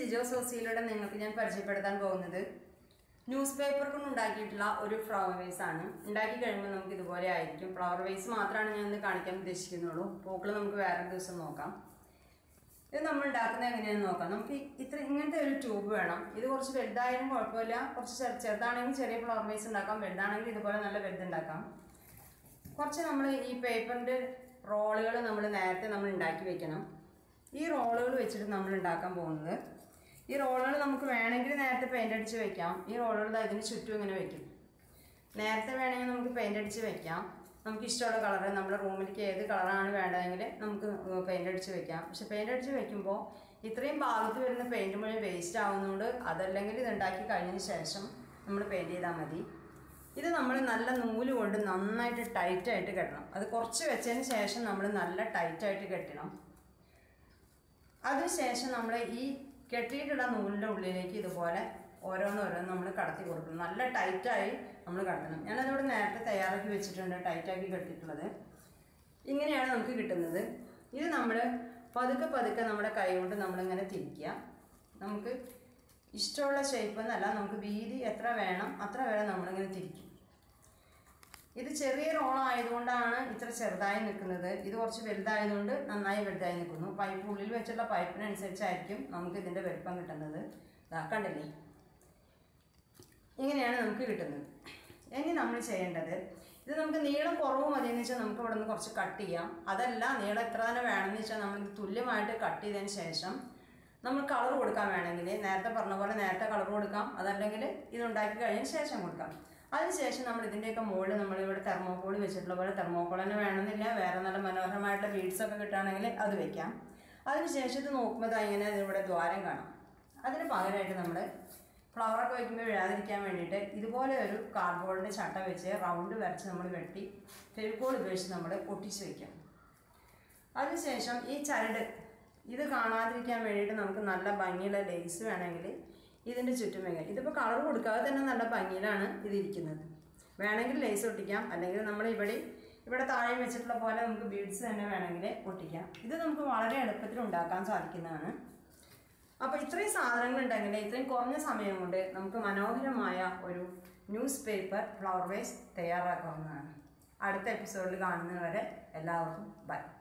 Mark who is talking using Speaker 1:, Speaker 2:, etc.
Speaker 1: ജിജോ സോസിയിലൂടെ നിങ്ങൾക്ക് ഞാൻ പരിചയപ്പെടുത്താൻ പോകുന്നത് ന്യൂസ് പേപ്പർ കൊണ്ട് ഉണ്ടാക്കിയിട്ടുള്ള ഒരു ഫ്ലവർ വേസ് ആണ് ഉണ്ടാക്കി കഴിയുമ്പോൾ നമുക്ക് ഇതുപോലെ ആയിരിക്കും ഫ്ലവർ വേസ് മാത്രമാണ് ഞാൻ ഇന്ന് കാണിക്കാൻ ഉദ്ദേശിക്കുന്നുള്ളൂ പൂക്കൾ നമുക്ക് വേറെ ദിവസം നോക്കാം ഇത് നമ്മൾ ഉണ്ടാക്കുന്നത് എങ്ങനെയാണെന്ന് നോക്കാം നമുക്ക് ഈ- ഇത്ര ഇങ്ങനത്തെ ഒരു ട്യൂബ് വേണം ഇത് കുറച്ച് വലുതായാലും കുഴപ്പമില്ല കുറച്ച് ചെറു ചെറുതാണെങ്കിൽ ചെറിയ ഫ്ലവർ വേസ് ഉണ്ടാക്കാം വലുതാണെങ്കിൽ ഇതുപോലെ നല്ല വലുതുണ്ടാക്കാം കുറച്ച് നമ്മൾ ഈ പേപ്പറിൻ്റെ റോളുകൾ നമ്മൾ നേരത്തെ നമ്മൾ ഉണ്ടാക്കി വെക്കണം ഈ റോളുകൾ വെച്ചിട്ട് നമ്മൾ ഉണ്ടാക്കാൻ പോകുന്നത് ഈ റോളുകൾ നമുക്ക് വേണമെങ്കിൽ നേരത്തെ പെയിൻ്റ് അടിച്ച് വെക്കാം ഈ റോളുകൾ ദാ ഇതിന് ചുറ്റും ഇങ്ങനെ വെക്കും നേരത്തെ വേണമെങ്കിൽ നമുക്ക് പെയിൻ്റ് അടിച്ച് വെക്കാം നമുക്ക് ഇഷ്ടമുള്ള കളർ നമ്മുടെ റൂമിലേക്ക് ഏത് കളറാണ് വേണ്ടതെങ്കിൽ നമുക്ക് പെയിൻ്റ് അടിച്ച് വെക്കാം പക്ഷെ പെയിൻ്റ് അടിച്ച് വെക്കുമ്പോൾ ഇത്രയും ഭാഗത്ത് വരുന്ന പെയിൻറ്റ് മുഴുവൻ വേസ്റ്റ് ആവുന്നതുകൊണ്ട് അതല്ലെങ്കിൽ ഇത് ഉണ്ടാക്കി കഴിഞ്ഞതിന് ശേഷം നമ്മൾ പെയിൻറ്റ് ചെയ്താൽ മതി ഇത് നമ്മൾ നല്ല നൂല് കൊണ്ട് നന്നായിട്ട് ടൈറ്റായിട്ട് കെട്ടണം അത് കുറച്ച് വെച്ചതിന് ശേഷം നമ്മൾ നല്ല ടൈറ്റായിട്ട് കെട്ടണം അതിനുശേഷം നമ്മൾ ഈ കെട്ടിയിട്ടുള്ള നൂലിൻ്റെ ഉള്ളിലേക്ക് ഇതുപോലെ ഓരോന്നോരോന്ന് നമ്മൾ കടത്തി കൊടുക്കണം നല്ല ടൈറ്റായി നമ്മൾ കടത്തണം ഞാനതിവിടെ നേരത്തെ തയ്യാറാക്കി വെച്ചിട്ടുണ്ട് ടൈറ്റാക്കി കെട്ടിയിട്ടുള്ളത് ഇങ്ങനെയാണ് നമുക്ക് കിട്ടുന്നത് ഇത് നമ്മൾ പതുക്കെ പതുക്കെ നമ്മുടെ കൈ കൊണ്ട് നമ്മളിങ്ങനെ തിരിക്കുക നമുക്ക് ഇഷ്ടമുള്ള ഷേപ്പ് എന്നല്ല നമുക്ക് വീതി എത്ര വേണം അത്ര വരെ നമ്മളിങ്ങനെ തിരിക്കും ഇത് ചെറിയ റോളായതുകൊണ്ടാണ് ഇത്ര ചെറുതായി നിൽക്കുന്നത് ഇത് കുറച്ച് വലുതായതുകൊണ്ട് നന്നായി വലുതായി നിൽക്കുന്നു പൈപ്പ് ഉള്ളിൽ വെച്ചുള്ള പൈപ്പിനനുസരിച്ചായിരിക്കും നമുക്ക് ഇതിൻ്റെ വലുപ്പം കിട്ടുന്നത് ഇതാ കണ്ടില്ലേ ഇങ്ങനെയാണ് നമുക്ക് കിട്ടുന്നത് ഇനി നമ്മൾ ചെയ്യേണ്ടത് ഇത് നമുക്ക് നീളം കുറവ് മതിയെന്ന് വെച്ചാൽ നമുക്ക് ഇവിടെ നിന്ന് കുറച്ച് കട്ട് ചെയ്യാം അതല്ല നീളം എത്ര തന്നെ വേണമെന്ന് വെച്ചാൽ നമ്മൾ ഇത് തുല്യമായിട്ട് കട്ട് ചെയ്തതിന് ശേഷം നമ്മൾ കളർ കൊടുക്കാൻ വേണമെങ്കിൽ നേരത്തെ പറഞ്ഞ പോലെ നേരത്തെ കളർ കൊടുക്കാം അതല്ലെങ്കിൽ ഇത് ഉണ്ടാക്കി കഴിഞ്ഞതിന് ശേഷം കൊടുക്കാം അതിനുശേഷം നമ്മൾ ഇതിൻ്റെയൊക്കെ മുകളിൽ നമ്മൾ ഇവിടെ തെർമോക്കോൾ വെച്ചിട്ടുള്ള പോലെ തെർമോക്കോൾ തന്നെ വേണമെന്നില്ല വേറെ നല്ല മനോഹരമായിട്ടുള്ള ബീഡ്സ് ഒക്കെ കിട്ടുകയാണെങ്കിൽ അത് വെക്കാം അതിനുശേഷം ഇത് നോക്കുമ്പോൾ ദാ ഇങ്ങനെ ഇവിടെ ദ്വാരം കാണാം അതിന് പകരമായിട്ട് നമ്മൾ ഫ്ലവറൊക്കെ വയ്ക്കുമ്പോൾ വീഴാതിരിക്കാൻ വേണ്ടിയിട്ട് ഇതുപോലെ ഒരു കാർഡ്ബോർഡിൻ്റെ ചട്ട വെച്ച് റൗണ്ട് വരച്ച് നമ്മൾ വെട്ടി ഫെവിക്കോൾ ഉപയോഗിച്ച് നമ്മൾ ഒട്ടിച്ച് വയ്ക്കാം അതിനുശേഷം ഈ ചരട് ഇത് കാണാതിരിക്കാൻ വേണ്ടിയിട്ട് നമുക്ക് നല്ല ഭംഗിയുള്ള ലേസ് വേണമെങ്കിൽ ഇതിൻ്റെ ചുറ്റും വയ്ക്കാം ഇതിപ്പോൾ കളർ കൊടുക്കാതെ തന്നെ നല്ല ഭംഗിയിലാണ് ഇതിരിക്കുന്നത് വേണമെങ്കിൽ ലേസ് ഒട്ടിക്കാം അല്ലെങ്കിൽ നമ്മൾ ഇവിടെ ഇവിടെ താഴെ വെച്ചിട്ടുള്ള പോലെ നമുക്ക് ബീഡ്സ് തന്നെ വേണമെങ്കിൽ ഒട്ടിക്കാം ഇത് നമുക്ക് വളരെ എളുപ്പത്തിൽ ഉണ്ടാക്കാൻ സാധിക്കുന്നതാണ് അപ്പോൾ ഇത്രയും സാധനങ്ങൾ ഉണ്ടെങ്കിൽ ഇത്രയും കുറഞ്ഞ സമയം കൊണ്ട് നമുക്ക് മനോഹരമായ ഒരു ന്യൂസ് പേപ്പർ ഫ്ലവർ വേസ് തയ്യാറാക്കാവുന്നതാണ് അടുത്ത എപ്പിസോഡിൽ കാണുന്നവരെ എല്ലാവർക്കും ബൈ